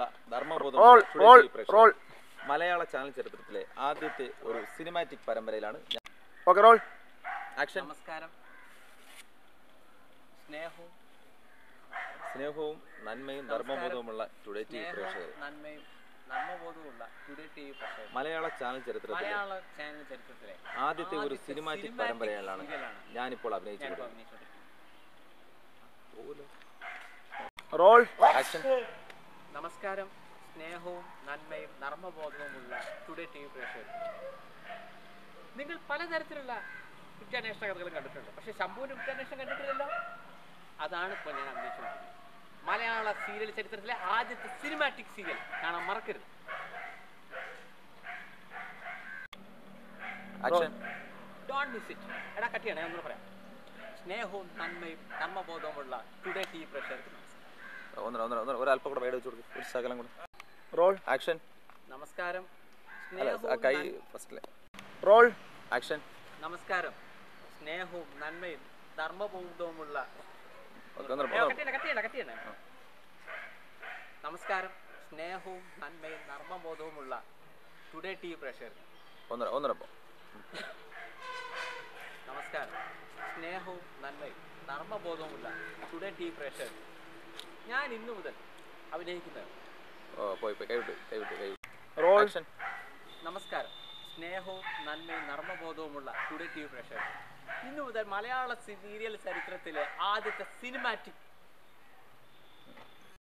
Role ധർമ്മബോധമുള്ള roll Today TV പ്രേക്ഷകർ. Roll മലയാള ചാനൽ ചരിത്രത്തിലെ ആദ്യത്തെ ഒരു സിനിമാറ്റിക് പരമ്പരയിലാണ് ഞാൻ ഓക്കെ റോൾ ആക്ഷൻ നമസ്കാരം സ്നേഹവും സ്നേഹവും നന്മയും ധർമ്മബോധവുമുള്ള ടുഡേ ടി വി സ്നേഹവും പ്രേക്ഷകർ നന്മയും നന്മബോധവുമുള്ള ടുഡേ ടി വി പ്രേക്ഷകർ മലയാള ചാനൽ ചരിത്രത്തിലെ മലയാള ചാനൽ ചരിത്രത്തിലെ ആദ്യത്തെ ഒരു ആദ്യത്തെ സിനിമാറ്റിക് cinematic പരമ്പരയിലാണ് serial-ആണ് ഞാനിപ്പോൾ ഞാനിപ്പോൾ അഭിനയിച്ചിട്ടുള്ളത് അഭിനയിച്ചുകൊണ്ടിരിക്കുന്നത്. റോൾ ആക്ഷൻ നമസ്കാരം സ്നേഹവും നന്മയും നർമ്മബോധവുമുള്ള ടുഡേ ടി വി പ്രേക്ഷകർ നിങ്ങൾ പലതരത്തിലുള്ള കുറ്റാന്വേഷണ കഥകൾ കണ്ടിട്ടുണ്ട് പക്ഷെ ശംഭുവിന്റെ കുറ്റാന്വേഷണം കണ്ടിട്ടില്ലല്ലോ അതാണ് ഇപ്പോൾ ഞാൻ അഭിനയിച്ചുകൊണ്ടിരിക്കുന്നത് മലയാള സീരിയൽ ചരിത്രത്തിലെ ആദ്യത്തെ സിനിമാറ്റിക് സീരിയൽ കാണാൻ മറക്കരുത് ആക്ഷൻ ഡോണ്ട് മിസ് ഇറ്റ് എടാ കട്ടിയാണ് ഞാൻ ഒന്നുകൂടെ പറയാം സ്നേഹവും നന്മയും നർമ്മബോധവുമുള്ള ടുഡേ ടി വി പ്രേക്ഷകർക്ക് നമസ്കാരം. ഒന്നര ഒന്നര ഒന്നര ഒരല്പം കൂടെ വേട് വെച്ച് കൊടുക്കും ഒരു ശകലം കൂടെ റോൾ ആക്ഷൻ നമസ്കാരം അല്ല ആ സ്നേഹവും കൈ നന്മ- ഫസ്റ്റിലെ റോൾ ആക്ഷൻ നമസ്കാരം സ്നേഹവും നന്മയും ധർമ്മബോധവുമുള്ള ഓക്കെ ഒന്നര ഏ, ഒന്നര കട്ട് ചെയ്യണ്ട, കട്ട് ചെയ്യണ്ട, കട്ട് ചെയ്യണ്ട. നമസ്കാരം സ്നേഹവും നന്മയും നർമ്മബോധവുമുള്ള ടുഡേ ടി വി പ്രേക്ഷകർ ഒന്നര ഒന്നര പോ നമസ്കാരം സ്നേഹവും നന്മയും നർമ്മബോധവുമുള്ള ടുഡേ ടി വി പ്രേക്ഷകർ ഞാൻ ഇന്നു മുതൽ അഭിനയിക്കുന്നത് ഓ പോയി പോയി കൈവിട്ട് കൈവിട്ട് കൈവിട്ട് റോൾ ആക്ഷൻ നമസ്കാരം സ്നേഹവും നന്മയും നർമ്മബോധവുമുള്ള ടുഡേ ടി വി പ്രേക്ഷകർ ഇന്നു മുതൽ മലയാള സീരിയൽ ചരിത്രത്തിലെ ആദ്യത്തെ സിനിമാറ്റിക്